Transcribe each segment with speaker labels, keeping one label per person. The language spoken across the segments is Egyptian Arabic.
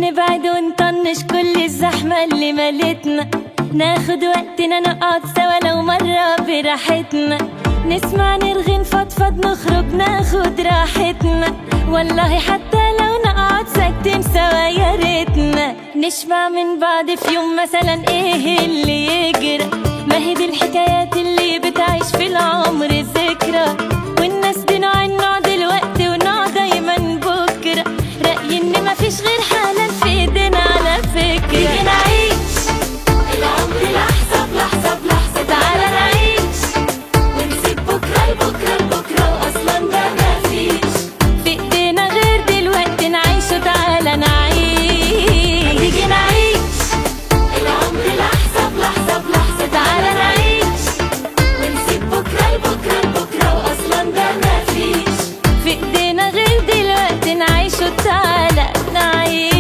Speaker 1: نبعد ونطنش كل الزحمة اللي ملتنا ناخد وقتنا نقعد سوا لو مرة براحتنا نسمع نرغي نفضفض نخرج ناخد راحتنا والله حتى لو نقعد ساكتين سوا يا ريتنا نشبع من بعض في يوم مثلا ايه اللي يجرى ما هي دي الحكايات اللي بتعيش في العمر ذكرى والناس دي نوع النوع دلوقتي ونوع دايما بكرة رأيي ان مفيش غير حالا في ايدينا على فكرة تيجي نعيش العمر لحظة بلحظة بلحظة تعالى نعيش ونسيب بكرة لبكرة لبكرة وأصلا ده مفيش في ايدينا غير دلوقتي نعيش وتعالى نعيش تيجي نعيش العمر لحظة بلحظة بلحظة تعالى نعيش ونسيب بكرة لبكرة لبكرة وأصلا ده مفيش في ايدينا غير دلوقتي نعيش وتعالى نعيش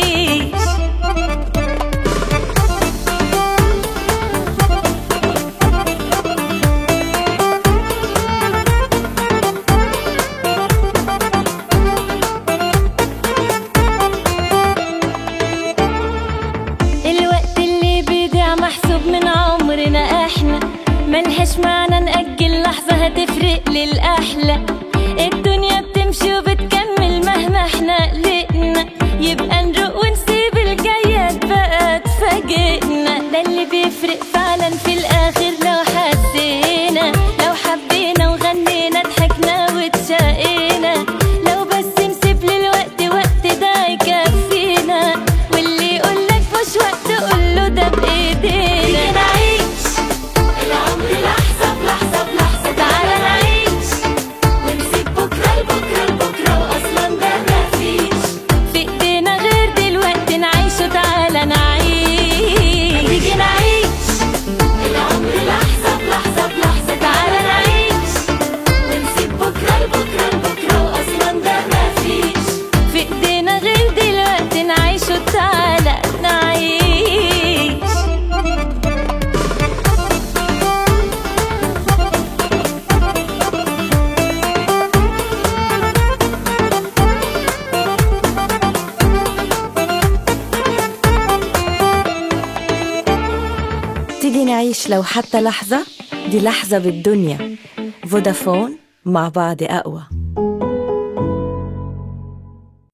Speaker 1: الوقت اللي بيضيع محسوب من عمرنا احنا ملهاش معنى نأجل لحظة هتفرق للأحلى الدنيا بتمشي وبتكمل مهما احنا قلقنا يبقى نروق ونسيب الجايات بقى تفاجئنا ده اللي بيفرق فعلا في الآخر لو حسينا لو حبينا وغنينا ضحكنا واتشقينا لو بس نسيب للوقت وقت ده يكفينا واللي يقولك مش وقت قوله ده بإيدينا نعيش العمر لحظة بلحظة بلحظة تعالى نعيش ونسيب بكرة لبكرة لبكرة وأصلا ده مفيش في إيدينا غير دلوقتي نعيش وتعالى نعيش تيجي نعيش العمر لحظة بلحظة بلحظة تعالى نعيش ونسيب بكرة لبكرة لبكرة وأصلا ده مفيش في إيدينا غير دلوقتي نعيش وتعالى نعيش
Speaker 2: تيجي نعيش لو حتى لحظة دي لحظة بالدنيا فودافون مع بعض أقوى